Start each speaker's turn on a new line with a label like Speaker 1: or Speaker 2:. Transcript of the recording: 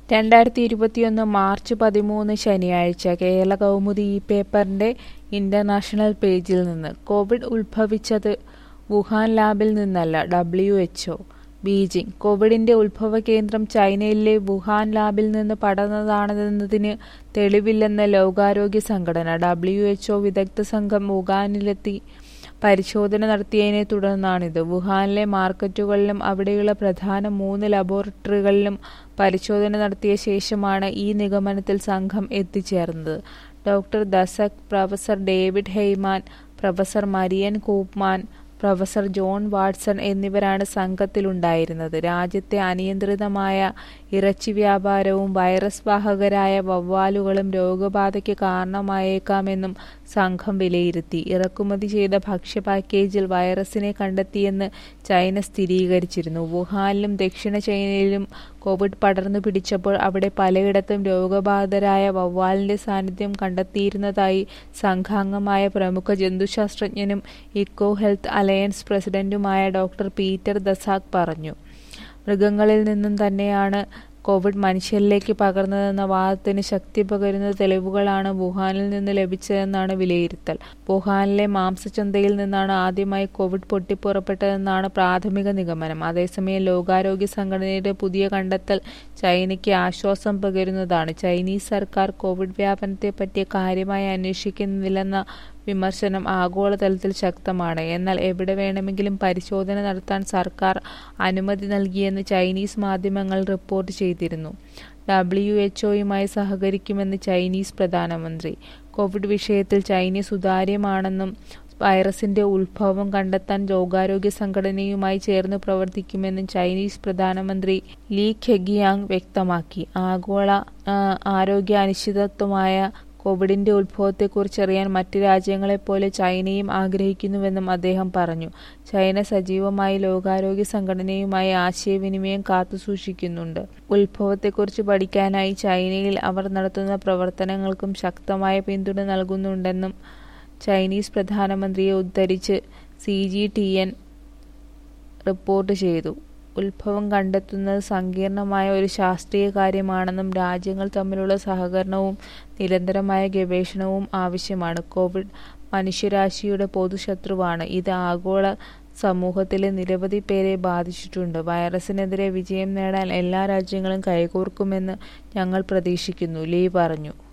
Speaker 1: രണ്ടായിരത്തി ഇരുപത്തിയൊന്ന് മാർച്ച് പതിമൂന്ന് ശനിയാഴ്ച കേരള കൗമുദി ഈ പേപ്പറിന്റെ ഇന്റർനാഷണൽ പേജിൽ നിന്ന് കോവിഡ് ഉത്ഭവിച്ചത് വുഹാൻ ലാബിൽ നിന്നല്ല ഡബ്ല്യു എച്ച്ഒ ബീജിംഗ് കോവിഡിന്റെ ഉത്ഭവ കേന്ദ്രം ചൈനയിലെ വുഹാൻ ലാബിൽ നിന്ന് പടർന്നതാണെന്നതിന് തെളിവില്ലെന്ന് ലോകാരോഗ്യ സംഘടന ഡബ്ല്യു എച്ച്ഒ വിദഗ്ധ സംഘം വുഹാനിലെത്തി പരിശോധന നടത്തിയതിനെ തുടർന്നാണിത് വുഹാനിലെ മാർക്കറ്റുകളിലും അവിടെയുള്ള പ്രധാന മൂന്ന് ലബോറട്ടറികളിലും പരിശോധന നടത്തിയ ശേഷമാണ് ഈ നിഗമനത്തിൽ സംഘം എത്തിച്ചേർന്നത് doctor Daszak professor David Heymann professor Marion Koopmans professor John Watson എന്നിവരാണ് സംഘത്തിലുണ്ടായിരുന്നത് രാജ്യത്തെ അനിയന്ത്രിതമായ ഇറച്ചി വ്യാപാരവും വൈറസ് വാഹകരായ വവ്വാലുകളും രോഗബാധയ്ക്ക് കാരണമായേക്കാമെന്നും സംഘം വിലയിരുത്തി ഇറക്കുമതി ചെയ്ത ഭക്ഷ്യ പാക്കേജിൽ വൈറസിനെ കണ്ടെത്തിയെന്ന് ചൈന സ്ഥിരീകരിച്ചിരുന്നു വുഹാനിലും ദക്ഷിണ ചൈനയിലും കോവിഡ് പടർന്നു പിടിച്ചപ്പോൾ അവിടെ പലയിടത്തും രോഗബാധിതരായ വവ്വാലിന്റെ സാന്നിധ്യം കണ്ടെത്തിയിരുന്നതായി സംഘാംഗമായ പ്രമുഖ ജന്തുശാസ്ത്രജ്ഞനും ഇക്കോ ഹെൽത്ത് അലയൻസ് പ്രസിഡന്റുമായ ഡോക്ടർ പീറ്റർ ദസാക് പറഞ്ഞു മൃഗങ്ങളിൽ നിന്നും തന്നെയാണ് കോവിഡ് മനുഷ്യരിലേക്ക് പകർന്നതെന്ന വാദത്തിന് ശക്തി പകരുന്ന തെളിവുകളാണ് വുഹാനിൽ നിന്ന് ലഭിച്ചതെന്നാണ് വിലയിരുത്തൽ വുഹാനിലെ മാംസച്ചന്തയിൽ നിന്നാണ് ആദ്യമായി കോവിഡ് പൊട്ടിപ്പുറപ്പെട്ടതെന്നാണ് പ്രാഥമിക നിഗമനം അതേസമയം ലോകാരോഗ്യ സംഘടനയുടെ പുതിയ കണ്ടെത്തൽ ചൈനയ്ക്ക് ആശ്വാസം പകരുന്നതാണ് ചൈനീസ് സർക്കാർ കോവിഡ് വ്യാപനത്തെപ്പറ്റി കാര്യമായി അന്വേഷിക്കുന്നില്ലെന്ന വിമർശനം ആഗോളതലത്തിൽ ശക്തമാണ് എന്നാൽ എവിടെ വേണമെങ്കിലും പരിശോധന നടത്താൻ സർക്കാർ അനുമതി നൽകിയെന്ന് ചൈനീസ് മാധ്യമങ്ങൾ റിപ്പോർട്ട് ചെയ്തിരുന്നു ഡബ്ല്യു എച്ച്ഒയുമായി സഹകരിക്കുമെന്ന് ചൈനീസ് പ്രധാനമന്ത്രി കോവിഡ് വിഷയത്തിൽ ചൈന സുതാര്യമാണെന്നും വൈറസിന്റെ ഉത്ഭവം കണ്ടെത്താൻ ലോകാരോഗ്യ സംഘടനയുമായി ചേർന്ന് പ്രവർത്തിക്കുമെന്നും ചൈനീസ് പ്രധാനമന്ത്രി ലീ ഖെഗിയാങ് വ്യക്തമാക്കി ആഗോള ആരോഗ്യ അനിശ്ചിതത്വമായ കോവിഡിന്റെ ഉത്ഭവത്തെക്കുറിച്ചറിയാൻ മറ്റ് രാജ്യങ്ങളെപ്പോലെ ചൈനയും ആഗ്രഹിക്കുന്നുവെന്നും അദ്ദേഹം പറഞ്ഞു ചൈന സജീവമായി ലോകാരോഗ്യ സംഘടനയുമായി ആശയവിനിമയം കാത്തുസൂക്ഷിക്കുന്നുണ്ട് ഉത്ഭവത്തെക്കുറിച്ച് പഠിക്കാനായി ചൈനയിൽ അവർ നടത്തുന്ന പ്രവർത്തനങ്ങൾക്കും ശക്തമായ പിന്തുണ നൽകുന്നുണ്ടെന്നും ചൈനീസ് പ്രധാനമന്ത്രിയെ ഉദ്ധരിച്ച് C G T N report ചെയ്തു ഉത്ഭവം കണ്ടെത്തുന്നത് സങ്കീർണമായ ഒരു ശാസ്ത്രീയ കാര്യമാണെന്നും രാജ്യങ്ങൾ തമ്മിലുള്ള സഹകരണവും നിരന്തരമായ ഗവേഷണവും ആവശ്യമാണ് കോവിഡ് മനുഷ്യരാശിയുടെ പൊതുശത്രുവാണ് ഇത് ആഗോള സമൂഹത്തിലെ നിരവധി പേരെ ബാധിച്ചിട്ടുണ്ട് വൈറസിനെതിരെ വിജയം നേടാൻ എല്ലാ രാജ്യങ്ങളും കൈകോർക്കുമെന്ന് ഞങ്ങൾ പ്രതീക്ഷിക്കുന്നു ലീ പറഞ്ഞു